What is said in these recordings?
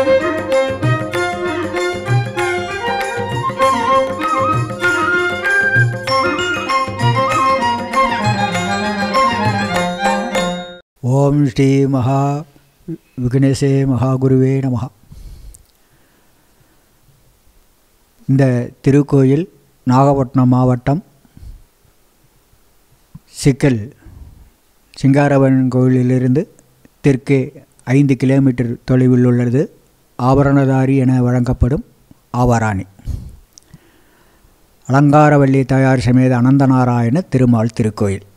ஓம் ஸ்ரீ மகா விக்னேசே மகாகுருவே நமஹ இந்த திருக்கோயில் நாகப்பட்டினம் மாவட்டம் சிக்கல் சிங்காரவன் கோயிலிலிருந்து தெற்கே ஐந்து கிலோமீட்டர் தொலைவில் உள்ளது ஆபரணதாரி என வழங்கப்படும் ஆவராணி அலங்காரவல்லி தயார் சமேத அனந்தநாராயண திருமால் திருக்கோயில்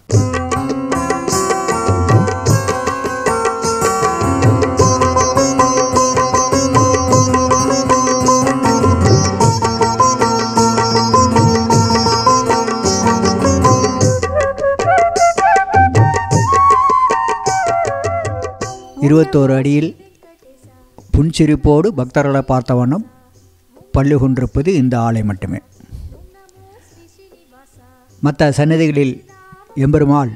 இருபத்தோரு அடியில் புன்சிரிப்போடு பக்தர்களை பார்த்த வண்ணம் பள்ளி கொண்டிருப்பது இந்த ஆலை மட்டுமே மற்ற சன்னதிகளில் எம்பெருமாள்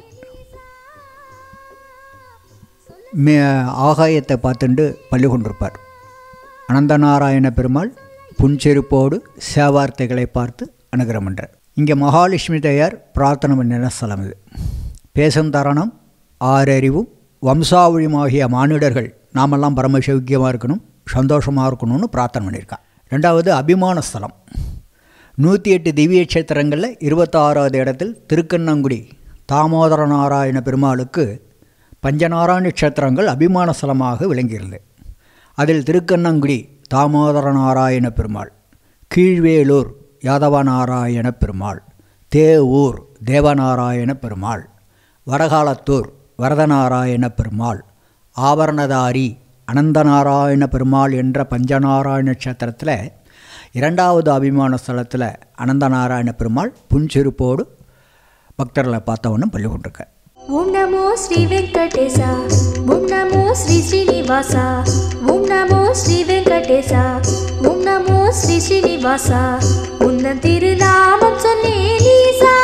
மே ஆகாயத்தை பார்த்துண்டு பள்ளி கொண்டிருப்பார் அனந்தநாராயண பெருமாள் புன்செருப்போடு சேவார்த்தைகளை பார்த்து அனுகிரம் பண்றார் இங்கே மகாலட்சுமி தயார் பிரார்த்தனை பண்ணின ஸ்தலம் இது பேசும் தருணம் ஆறறிவும் வம்சாவழியுமாகிய மானிடர்கள் நாமெல்லாம் பரமசௌக்கியமாக இருக்கணும் சந்தோஷமாக இருக்கணும்னு பிரார்த்தனை பண்ணியிருக்கான் ரெண்டாவது அபிமான ஸ்தலம் நூற்றி எட்டு திவ்ய கஷேத்திரங்களில் இருபத்தாறாவது இடத்தில் திருக்கண்ணங்குடி தாமோதர நாராயண பெருமாளுக்கு பஞ்சநாராயண க்ஷேத்திரங்கள் அபிமான ஸ்தலமாக விளங்குகிறது அதில் திருக்கண்ணங்குடி தாமோதர நாராயண பெருமாள் கீழ்வேலூர் யாதவ நாராயண பெருமாள் தேவூர் தேவநாராயண பெருமாள் வடகாலத்தூர் வரதநாராயண பெருமாள் ஆபரணதாரி அனந்தநாராயண பெருமாள் என்ற பஞ்சநாராயண க்ஷேத்திரத்தில் இரண்டாவது அபிமான ஸ்தலத்தில் அனந்தநாராயண பெருமாள் புன்சிருப்போடு பக்தர்களை பார்த்தவொன்னும் பள்ளி கொண்டிருக்க ஓம் நமோ ஸ்ரீ வெங்கடேசா ஓம் நமோ ஸ்ரீ ஸ்ரீனிவாசா ஓம் நமோ ஸ்ரீ வெங்கடேசா ஓம் நமோ ஸ்ரீ ஸ்ரீனிவாசா உன்னன் திருநாமம் சொன்னே நீசா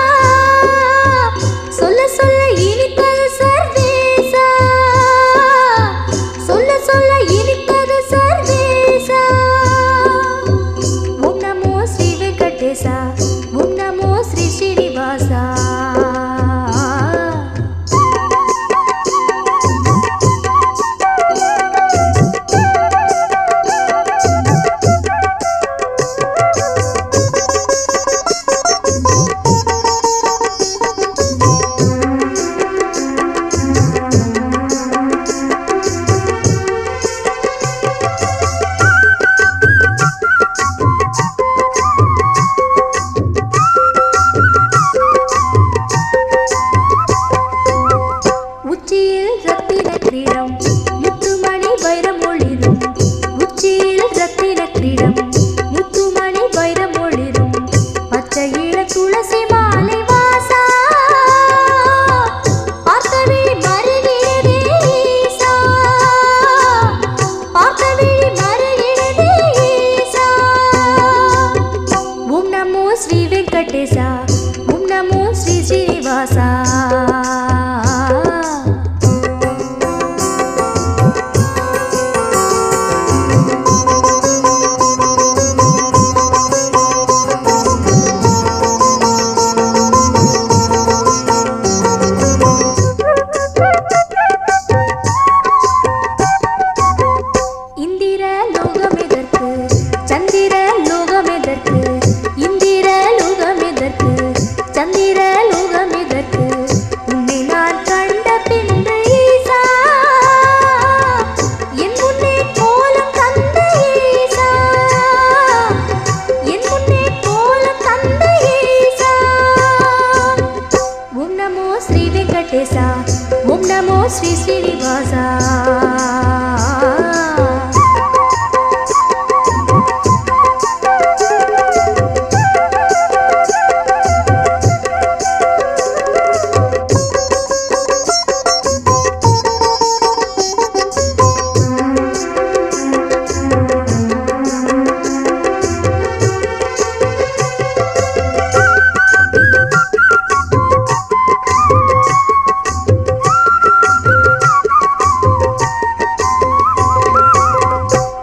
சொல்ல சொல்ல இனித்தது சர்வேசா சொல்ல சொல்ல இனித்தது சர்வேசா ஓம் நமோ ஸ்ரீ வெங்கடேசா ஓம் நமோ ஸ்ரீ ஸ்ரீனிவாசா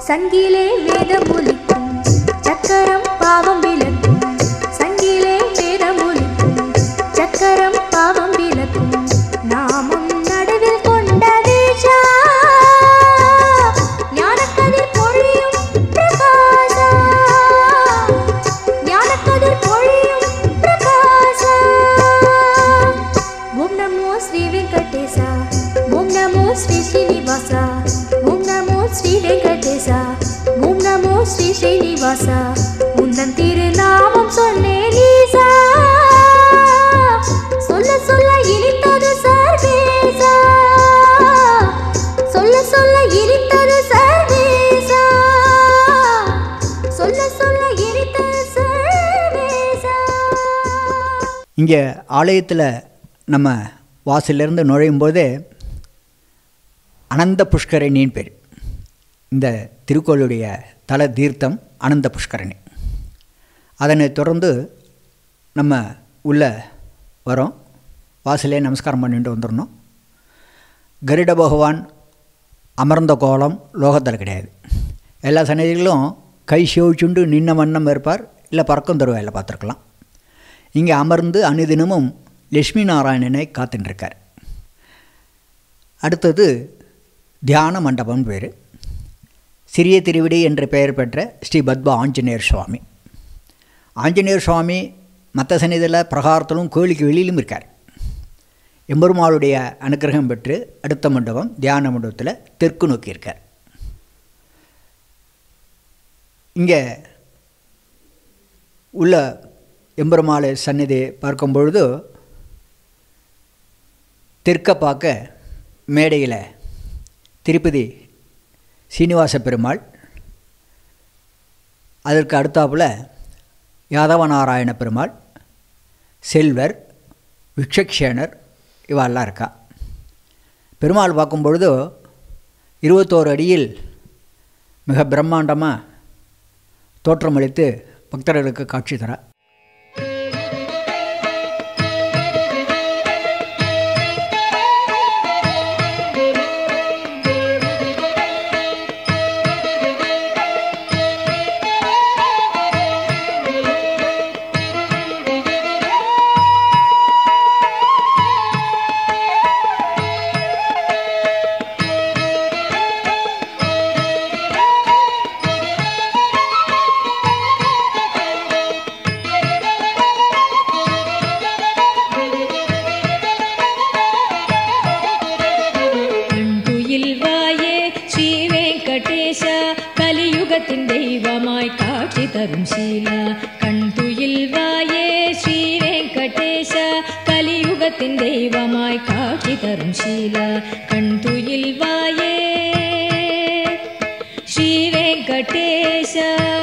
சங்கிலே வேதம் ஒலிக்கும் சக்கரம் பாவம் விளக்கும் சங்கிலே வேதம் ஒலிக்கும் சக்கரம் பாவம் விளக்கும் நாமும் நடுவில் கொண்ட தேசா ஞானக்கதிர் பொழியும் பிரகாசா ஞானக்கதிர் பொழியும் பிரகாசா ஓம் நமோ ஸ்ரீ வெங்கடேச ஓம் நமோ ஸ்ரீ ஸ்ரீனிவாச ஓம் நமோ ஸ்ரீ வெங்கடேச ஓம் நமோ ஸ்ரீ ஸ்ரீனிவாச உந்தன் திருநாமம் சொன்னேன் ஈசா சொல்ல சொல்ல இனித்தது சர்வேசா சொல்ல சொல்ல இனித்தது சர்வேசா சொல்ல சொல்ல இனித்தது சர்வேசா இங்கே ஆலயத்தில் நம்ம வாசலிருந்து நுழையும் போதே அனந்த புஷ்கரணின்னு பேர் இந்த திருக்கோளுடைய தல தீர்த்தம் அனந்த புஷ்கரணி அதனை தொடர்ந்து நம்ம உள்ள வரோம் வாசலே நமஸ்காரம் பண்ணிட்டு வந்துடணும் கருட பகவான் அமர்ந்த கோலம் லோகத்தில் கிடையாது எல்லா சன்னதிகளிலும் கை சிவச்சுண்டு நின்ன வண்ணம் இருப்பார் இல்லை பறக்கும் தருவாயில் பார்த்துருக்கலாம் இங்கே அமர்ந்து அனுதினமும் லட்சுமி நாராயணனை காத்துட்டுருக்கார் அடுத்தது தியான மண்டபம்னு பேர் சிறிய திருவிடி என்ற பெயர் பெற்ற ஸ்ரீ பத்ம ஆஞ்சநேயர் சுவாமி ஆஞ்சநேயர் சுவாமி மற்ற சன்னிதியில் பிரகாரத்திலும் கோயிலுக்கு வெளியிலும் இருக்கார் எம்பெருமாளுடைய அனுக்கிரகம் பெற்று அடுத்த மண்டபம் தியான மண்டபத்தில் தெற்கு நோக்கி இருக்கார் இங்கே உள்ள எம்பெருமாளை சந்நிதி பார்க்கும் பொழுது தெற்க பார்க்க மேடையில் திருப்பதி சீனிவாச பெருமாள் அதற்கு அடுத்தாப்புல யாதவ நாராயண பெருமாள் செல்வர் விக்ஷக்ஷேனர் இவெல்லாம் இருக்கா பெருமாள் பார்க்கும் பொழுது இருபத்தோரு அடியில் மிக பிரம்மாண்டமாக தோற்றமளித்து பக்தர்களுக்கு காட்சி தர கண்குயில் வாயே ஸ்ரீ வெங்கடேஷ கலியுகத்தின் தெய்வமாய் காட்சி தரும் சீலா கண்துயில் வாயே ஸ்ரீ வெங்கடேஷ கலியுகத்தின் தெய்வமாய் காட்சி தரும் சீலா கண்துயில் வாயே ஸ்ரீ வெங்கடேஷ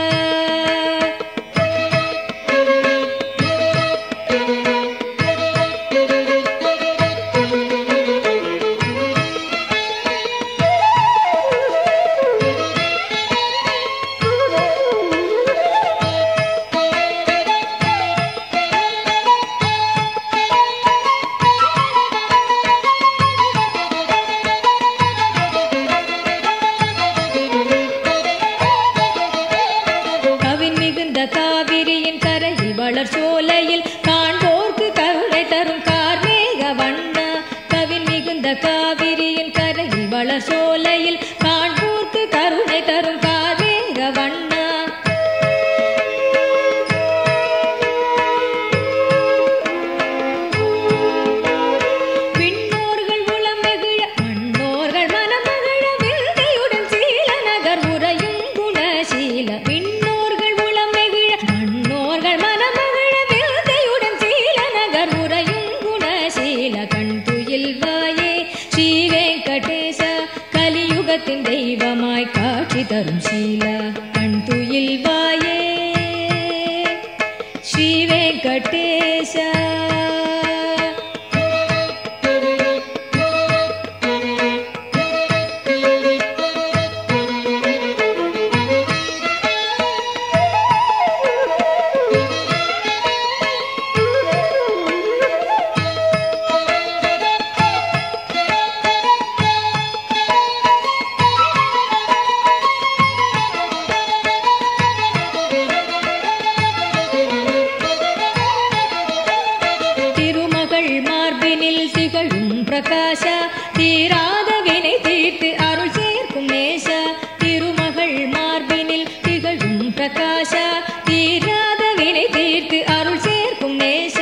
கவின் மிகுந்த காவிரியின் கரையில் வளர் சோலையில் காண்போர்க்கு கருணை தரும் கார்மேக வண்ணா கவின் மிகுந்த காவிரியின் கரையில் வளர் சோலையில் காண்போர்க்கு கருணை தரும் கார்மேக வண்ணா விண்ணோர்கள் உளம் வெகுழ மண்ணோர்கள் மனமகிழ விந்தையுடன் சீல நகர் உறையும் குணசீல விண்ணோர்கள் உளம் வெகுழ மண்ணோர்கள் மனமகிழ விந்தையுடன் சீல நகர் உறையும் குணசீல கண் துயில் வாயே ஸ்ரீ வெங்கடேச கலியுகத்தின் தெய்வமாய் காட்சி தரும் சீல கண் துயில் வாயே ஸ்ரீ வெங்கடேச பிரகாஷ தீராத வினை தீர்த்து அருள் சேர்க்கும் நேச திருமகள் மார்பினில் திகழும் பிரகாஷ தீராத வினை தீர்த்து அருள் சேர்க்கும் நேச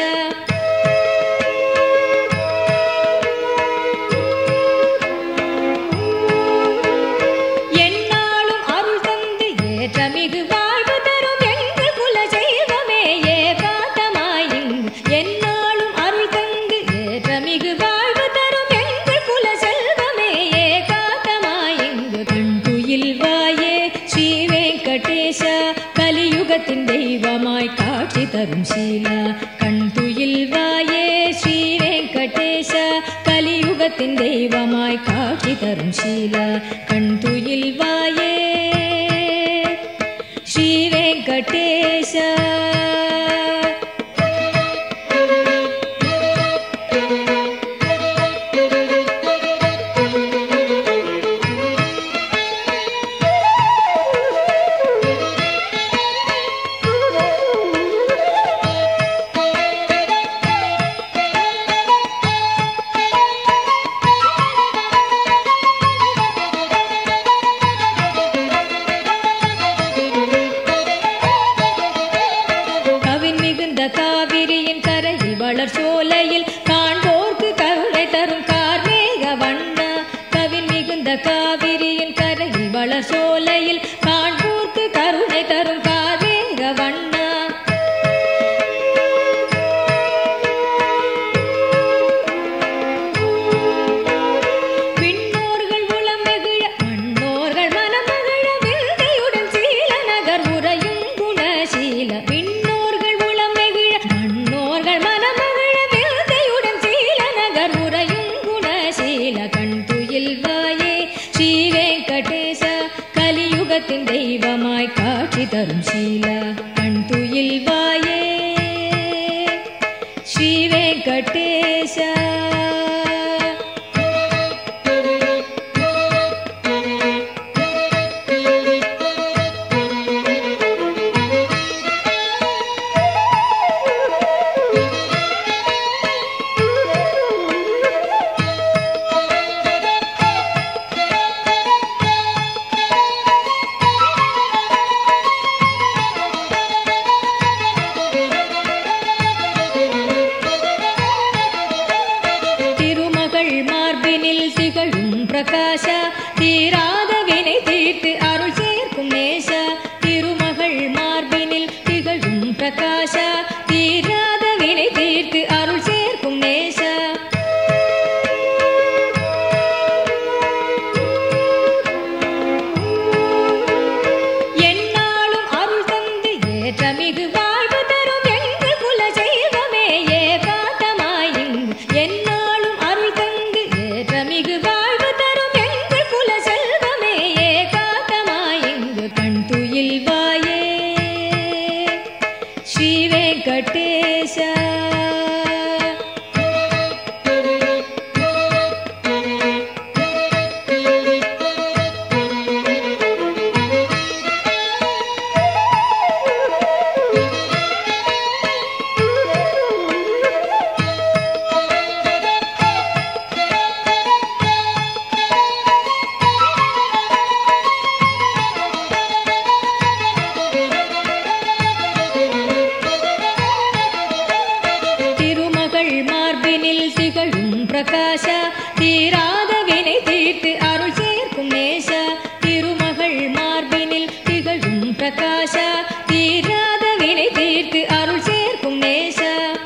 என்னாலும் அருள் தந்து ஏற்றமிகு வாழ்வு தரும் எங்கள் குல செய்வமே ஏகாந்தமாயிங்கு என்னாலும் அருள் தந்து ஏற்றமிகு வாழ்வு தரும் எங்கள் குல செல்வமே ஏகாந்தமாயிங்கு கண்துயில் வாயே ஸ்ரீ வெங்கடேஷ கலியுகத்தின் தெய்வமாய் காட்சி தரும் சீலா கண்துயில் வாயே ஸ்ரீ வெங்கடேஷ கலியுகத்தின் தெய்வமாய் காட்சி தரும் சீலா கண்துயில் வாயே ஸ்ரீ வெங்கடேஷ கவின் மிகுந்த காவிரியின் கரையில் வளர் சோலையில் காண்போர்க்கு கருணை தரும் கார்மேக வண்ணா கவின் மிகுந்த காவிரியின் கரையில் வளர் சோலையில் காண்போர்க்கு கருணை தரும் கார்மேக வண்ணா விண்ணோர்கள் உளம் மகிழ மண்ணோர்கள் மனம் மகிழ விந்தையுடன் சீல நகர் உறையும் குணசீல விண்ணோர்கள் உளம் மகிழ மண்ணோர்கள் மனம் மகிழ விந்தையுடன் சீல நகர் உறையும் குணசீல கண் துயில் வாயே ஸ்ரீ வெங்கடேச கலியுகத்தின் தெய்வமாய் காட்சி தரும் சீல கண் துயில் வாயே ஸ்ரீ வெங்கடேச திருமகள் மார்பினில் திகழும் பிரகாஷ தீராத வினை தீர்த்து அருள் சேர்க்கும் நேச திருமகள் மார்பினில் திகழும் பிரகாஷ தீராத வினை தீர்த்து அருள் சேர்க்கும் நேச என்னாலும் அருள் தந்து ஏற்றமிகு வாழ்வு தரும் எங்கள் குல செய்வமே ஏகாந்தமாயிங்கு என்னாலும் அருள் தந்து ஏற்றமிகு வாழ்வு தரும் எங்கள் குல செல்வமே ஏகாந்தமாயிங்கு கண் துயில் வாயே ஸ்ரீ வெங்கடேஷ திருமகள் மார்பினில் திகழும் பிரகாஷ தீராத வினை தீர்த்து அருள் சேர்க்கும் நேச திருமகள் மார்பினில் திகழும் பிரகாஷ தீராத வினை தீர்த்து அருள் சேர்க்கும் நேச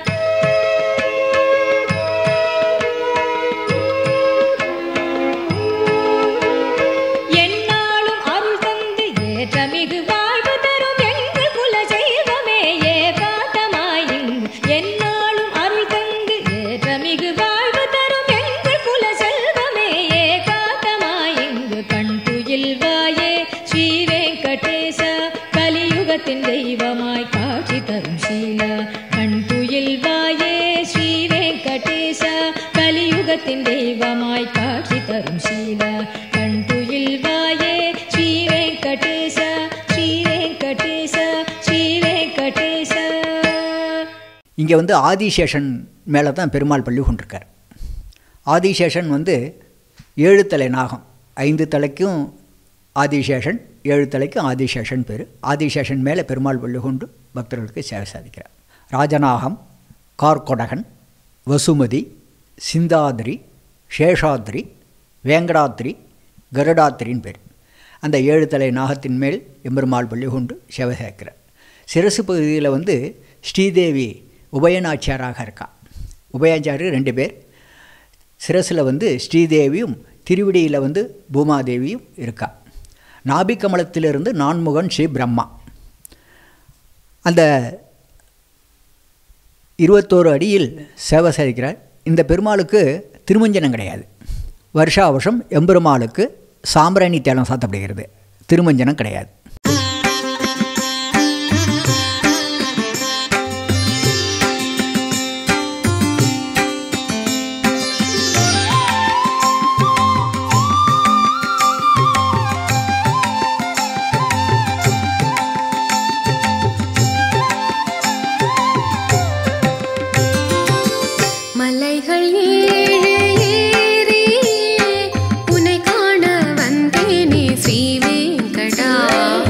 என்னாலும் அருள் தந்து ஏற்றமிகு வாழ்வு தரும் எங்கள் குல செய்வமே ஏகாந்தமாயிங்கு என்னாலும் அருள் தந்து ஏற்றமிகு வாழ்வு தரும் எங்கள் குல செல்வமே ஏகாந்தமாயிங்கு கண் துயில் வாயே ஸ்ரீ வெங்கடேச கலியுகத்தின் தெய்வமாய் காட்சி தரும் சீலா கண் துயில் வாயே ஸ்ரீ வெங்கடேச கலியுகத்தின் தெய்வமாய் காட்சி தரும் சீலா கண் துயில் வாயே ஸ்ரீ வெங்கடேச ஸ்ரீ வெங்கடேச ஸ்ரீ வெங்கடேச இங்கே வந்து ஆதிசேஷன் மேலே தான் பெருமாள் பள்ளி கொண்டிருக்கார் ஆதிசேஷன் வந்து ஏழு தலை நாகம் ஐந்து தலைக்கும் ஆதிசேஷன் ஏழு தலைக்கும் ஆதிசேஷன் பேர் ஆதிசேஷன் மேலே பெருமாள் வெள்ளு கொண்டு பக்தர்களுக்கு சேவை சாதிக்கிறார் ராஜநாகம் கார்கொடகன் வசுமதி சிந்தாதிரி சேஷாத்ரி வேங்கடாத்ரி கருடாத்திரின்னு பேர் அந்த ஏழு தலை நாகத்தின் மேல் எம்பெருமாள் பள்ளி கொண்டு சேவை சேர்க்கிறார் சிரசு பகுதியில் வந்து ஸ்ரீதேவி உபயநாச்சியாராக இருக்கா உபயாச்சாரியர் ரெண்டு பேர் சிரசில் வந்து ஸ்ரீதேவியும் திருவிடியில் வந்து பூமாதேவியும் இருக்கா நாபிக்கமலத்திலிருந்து நான்முகன் ஸ்ரீ பிரம்மா அந்த இருபத்தோரு அடியில் சேவை சாதிக்கிறார் இந்த பெருமாளுக்கு திருமஞ்சனம் கிடையாது வருஷா வருஷம் எம்பெருமாளுக்கு சாம்பிராணி தேலம் சாத்தப்படுகிறது திருமஞ்சனம் கிடையாது மலைகள் ஏழு ஏறி உன்னை காண வந்தேனே ஸ்ரீ வெங்கடா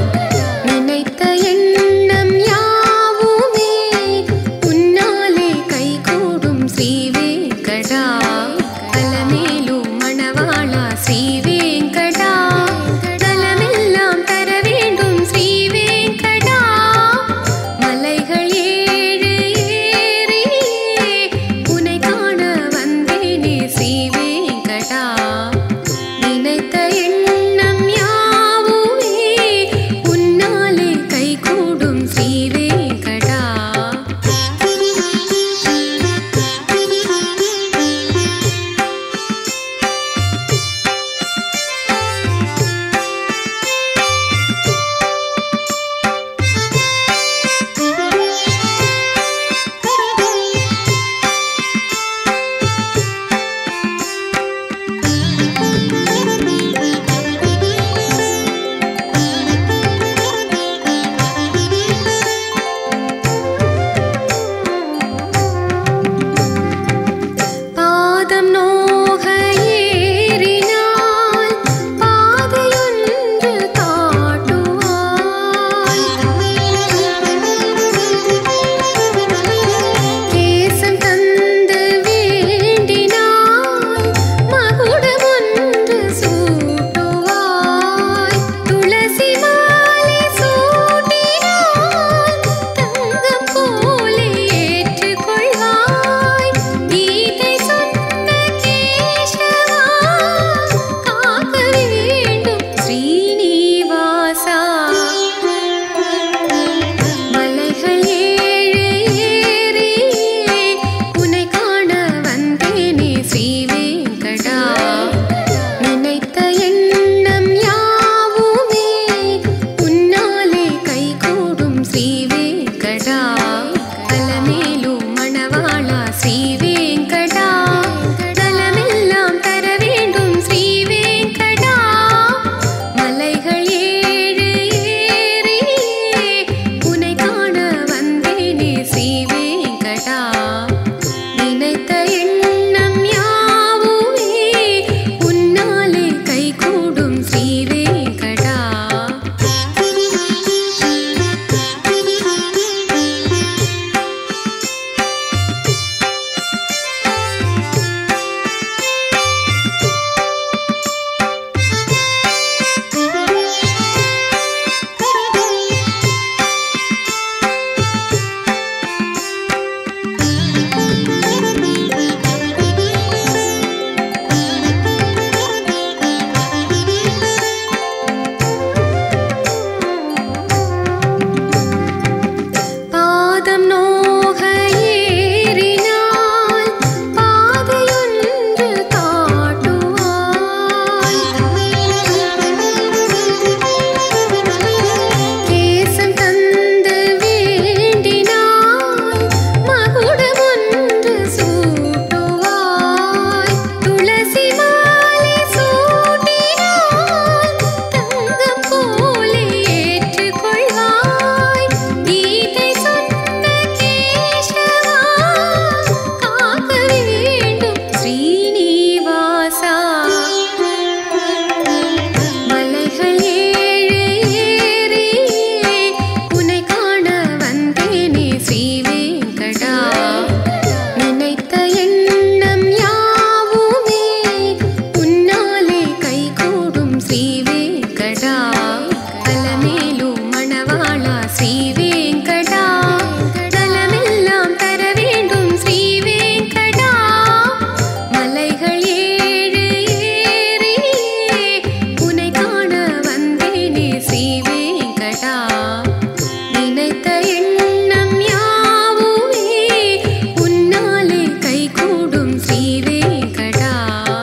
ஸ்ரீ வெங்கடா நலமெல்லாம் தர வேண்டும் ஸ்ரீ வெங்கடா மலைகள் ஏழு ஏறி உனை காண வந்தேனே ஸ்ரீ வெங்கடா நினைத்த எண்ணம் யாவுமே உன்னாலே கைகூடும் ஸ்ரீ வெங்கடா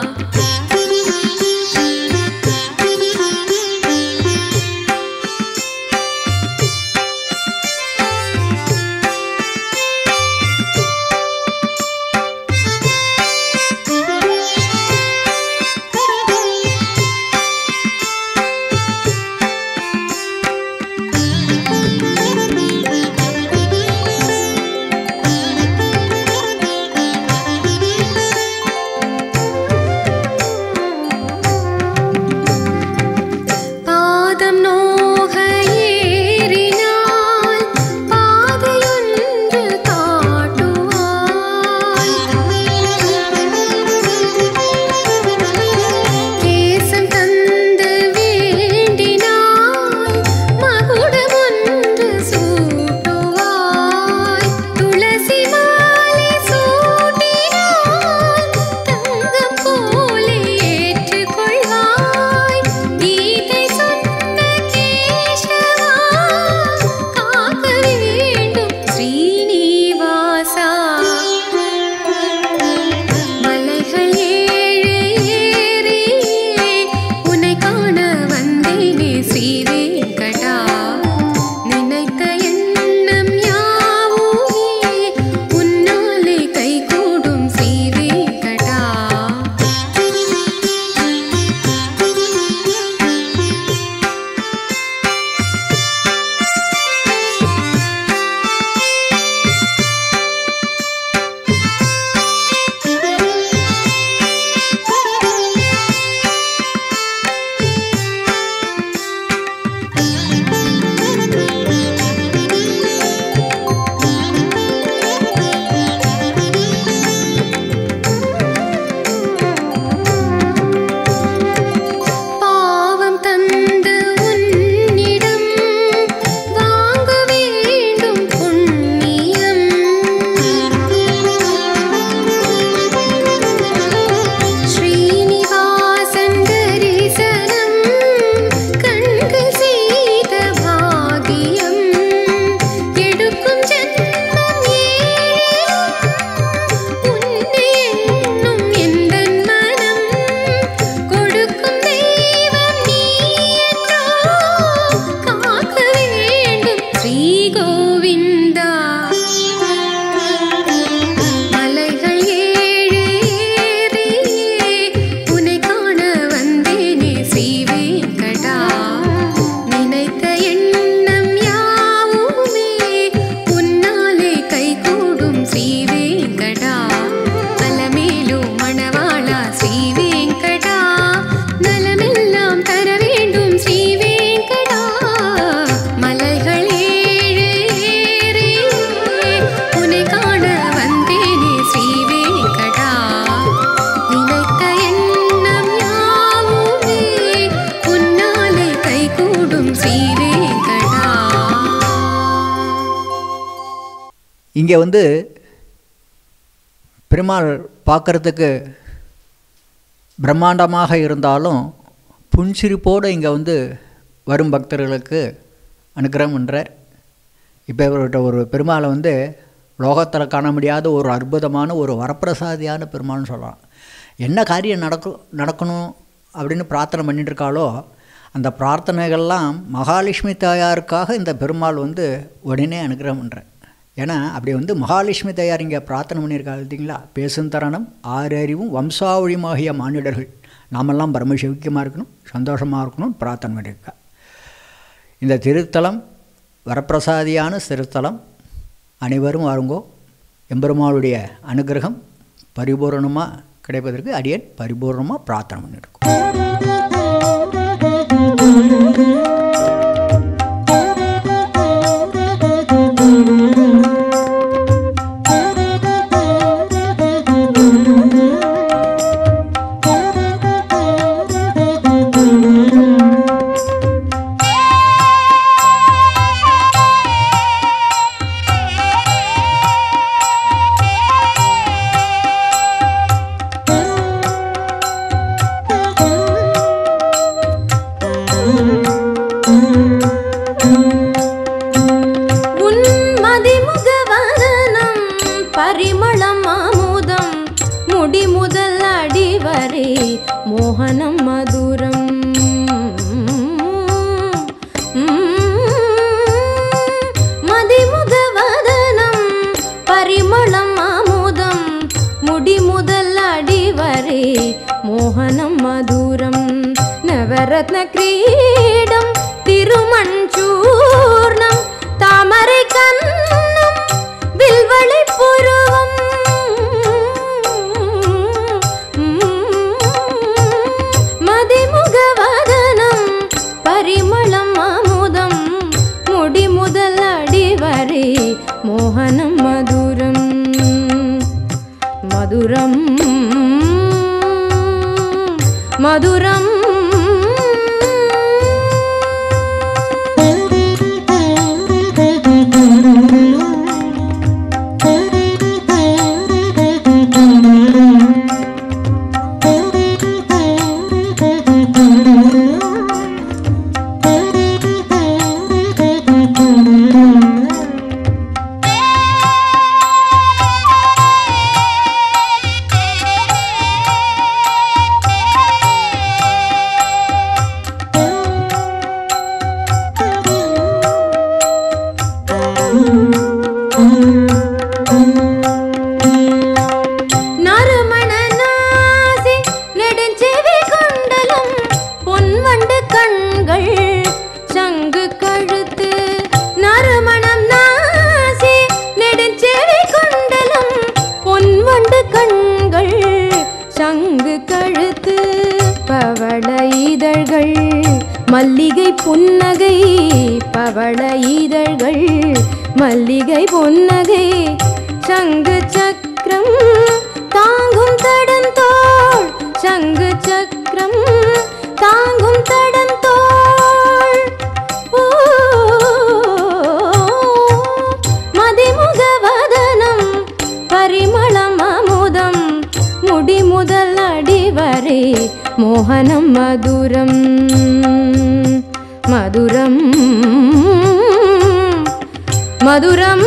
பாதம் நோக ஏறினால் பாதையொன்று காட்டுவாய் கேசம் தந்து வேண்டினாய் மகுடமொன்று சூட்டுவாய் துளசி மாலை சூட்டினாய் தங்கம் போலே ஏற்றுக்கொள்வாய் கீதை சொன்ன கேசவா காக்க வேண்டும் ஸ்ரீனிவாசா மலைகள் ஏழு ஏறி உன்னை காண வந்தேனே ஸ்ரீ வெங்கடா நினைத்த எண்ணம் யாவுமே உன்னாலே கைகூடும் ஸ்ரீ வெங்கடா பாவம் தந்து உன்னிடம் வாங்க வேண்டும் புண்ணியம் ஸ்ரீனிவாசன் தரிசனம் கண்கள் செய்த பாகியம் எடுக்கும் ஜென்மம் ஏழேனும் உன்னை எண்ணும் எந்தன் மனம் கொடுக்கும் தெய்வம் நீ என்றோ காக்க வேண்டும் ஸ்ரீ கோவிந்தா மலைகள் ஏழு ஏறி உன்னை காண வந்தேனே ஸ்ரீ வெங்கடா நினைத்த எண்ணம் யாவுமே உன்னாலே கைகூடும் ஸ்ரீ வெங்கடா அலமேலு மணவாளா ஸ்ரீ வெங்கடா நலமெல்லாம் தர வேண்டும் ஸ்ரீ வெங்கடா மலைகள் ஏழு ஏறி உன்னை காண வந்தேனே ஸ்ரீ வெங்கடா நினைத்த எண்ணம் யாவுமே உன்னாலே கைகூடும் ஸ்ரீ வெங்கடா இங்கே வந்து பெருமாள் பார்க்கறதுக்கு பிரம்மாண்டமாக இருந்தாலும் புன்சிரிப்போடு இங்கே வந்து வரும் பக்தர்களுக்கு அனுக்கிரகம் பண்ணுறார் இப்போ இவர்கிட்ட ஒரு பெருமாளை வந்து லோகத்தில் காண முடியாத ஒரு அற்புதமான ஒரு வரப்பிரசாதியான பெருமாள்னு சொல்லலாம் என்ன காரியம் நடக்கும் நடக்கணும் அப்படின்னு பிரார்த்தனை பண்ணிட்டு இருக்காளோ அந்த பிரார்த்தனைகள்லாம் மகாலட்சுமி தாயாருக்காக இந்த பெருமாள் வந்து உடனே அனுகிரகம் பண்ணுறார் ஏன்னா அப்படி வந்து மகாலட்சுமி தாயார் இங்கே பிரார்த்தனை பண்ணியிருக்காங்க பார்த்தீங்களா பேசும் தருணம் ஆறு அறிவும் வம்சாவழிமாகிய மானிடர்கள் நாமெல்லாம் பரமசிவிக்கமாக இருக்கணும் சந்தோஷமாக இருக்கணும் பிரார்த்தனை பண்ணியிருக்கா இந்த திருத்தலம் வரப்பிரசாதியான திருத்தலம் அனைவரும் வாருங்கோ எம்பெருமாளுடைய அனுகிரகம் பரிபூரணமாக கிடைப்பதற்கு அடியேன் பரிபூர்ணமாக பிரார்த்தனை பண்ணியிருக்கோம் ஆ மோகனம் மதுரம் நவரத்ன கிரீடம் திருமஞ்சூர்ணம் தாமரை கண்ணம் வில்வளை புருவம் மதிமுகவதனம் பரிமளம் அமுதம் முடி முதல் அடி வரை மோகனம் மதுரம் மதுரம் மதுரம் நறுமண நாசி நெடுஞ்செவி குண்டலம் பொன்வண்டு கண்கள் சங்கு கழுத்து நறுமணம் நாசி நெடுஞ்செவி குண்டலம் பொன்வண்டு கண்கள் சங்கு கழுத்து பவள இதழ்கள் மல்லிகை புன்னகை பவள இதழ்கள் மல்லிகை புன்னகை சங்கு சக்கரம் தாங்கும் தடந்தோள் சங்கு சக்கரம் தாங்கும் தடந்தோள் ஓ, மதிமுகவதனம் பரிமளம் அமுதம் முடி முதல் அடி வரை மோகனம் மதுரம் மதுரம் மதுரம்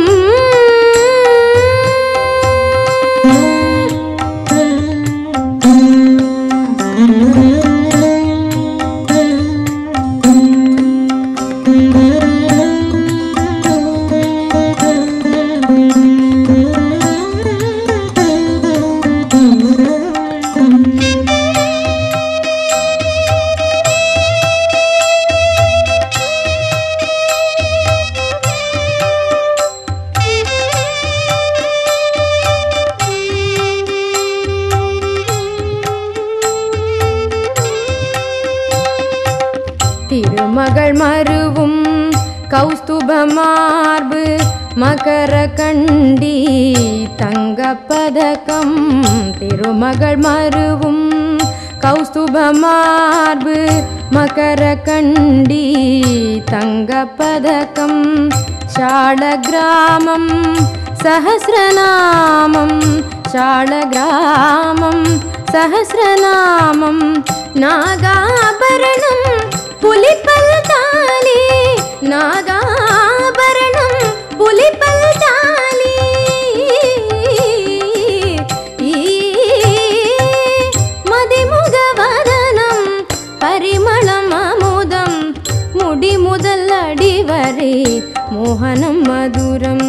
திருமகள் மருவும் கௌஸ்துப மார்பு மகர கண்டி தங்க பதக்கம் திருமகள் மருவும் கௌஸ்துப மார்பு மகர கண்டி தங்க பதக்கம் ஷாள கிராமம் சஹசிரநாமம் ஷாள கிராமம் சஹசிரநாமம் நாகாபரணம் புலிப்பல் தாலி நாகாபரணம் புலிப்பல் தாலி மதிமுகவதனம் பரிமளம் அமுதம் முடி முதல் அடி வரை மோகனம் மதுரம்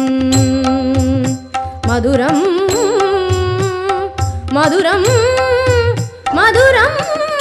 மதுரம் மதுரம் மதுரம்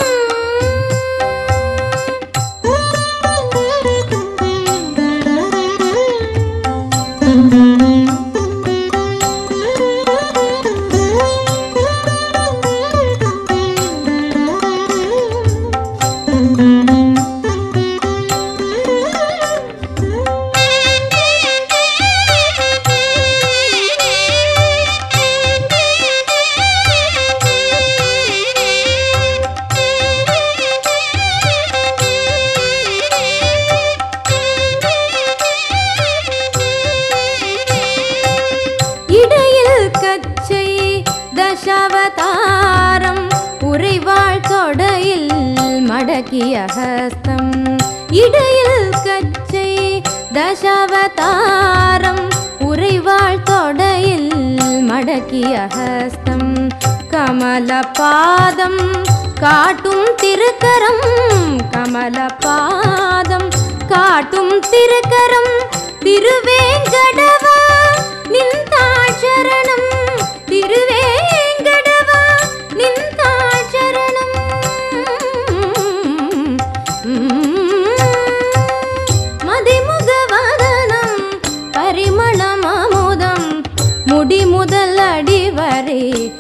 இடையில் கச்சை தசாவதாரம் உறைவாள் தொடையில் மடக்கிய ஹஸ்தம் இடையில் கச்சை தசாவதாரம் உறைவாள் தொடையில் மடக்கிய ஹஸ்தம் கமல பாதம் காட்டும் திருக்கரம் கமல பாதம் காட்டும் திருக்கரம் திருவேங்கடவா நின்றாள் சரணம் திருவேங்கடவா நின்றாள் சரணம்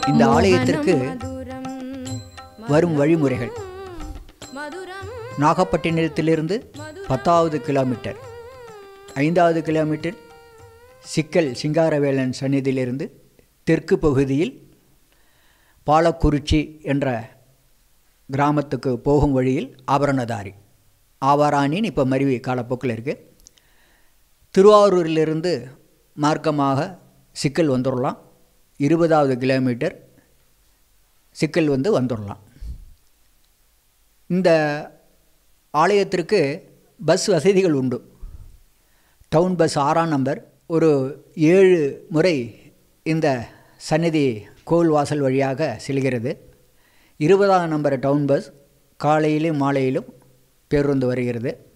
இந்த ஆலயத்திற்கு மதுரம் வரும் வழிமுறைகள் மதுரம் நாகப்பட்டினத்திலிருந்து பத்தாவது கிலோமீட்டர் ஐந்தாவது கிலோமீட்டர் சிக்கல் சிங்காரவேலன் சந்நிதியிலிருந்து தெற்கு பகுதியில் பாலக்குறிச்சி என்ற கிராமத்துக்கு போகும் வழியில் ஆபரணதாரி ஆவாராணின்னு இப்போ மருவி காலப்போக்கில் இருக்குது திருவாரூரிலிருந்து மார்க்கமாக சிக்கல் வந்துடலாம் இருபதாவது கிலோமீட்டர் சிக்கல் வந்து வந்துடலாம் இந்த ஆலயத்திற்கு பஸ் வசதிகள் உண்டு டவுன் பஸ் ஆறாம் நம்பர் ஒரு ஏழு முறை இந்த சந்நிதி கோவில் வாசல் வழியாக செல்கிறது இருபதாம் நம்பர் டவுன் பஸ் காலையிலும் மாலையிலும் பேருந்து வருகிறது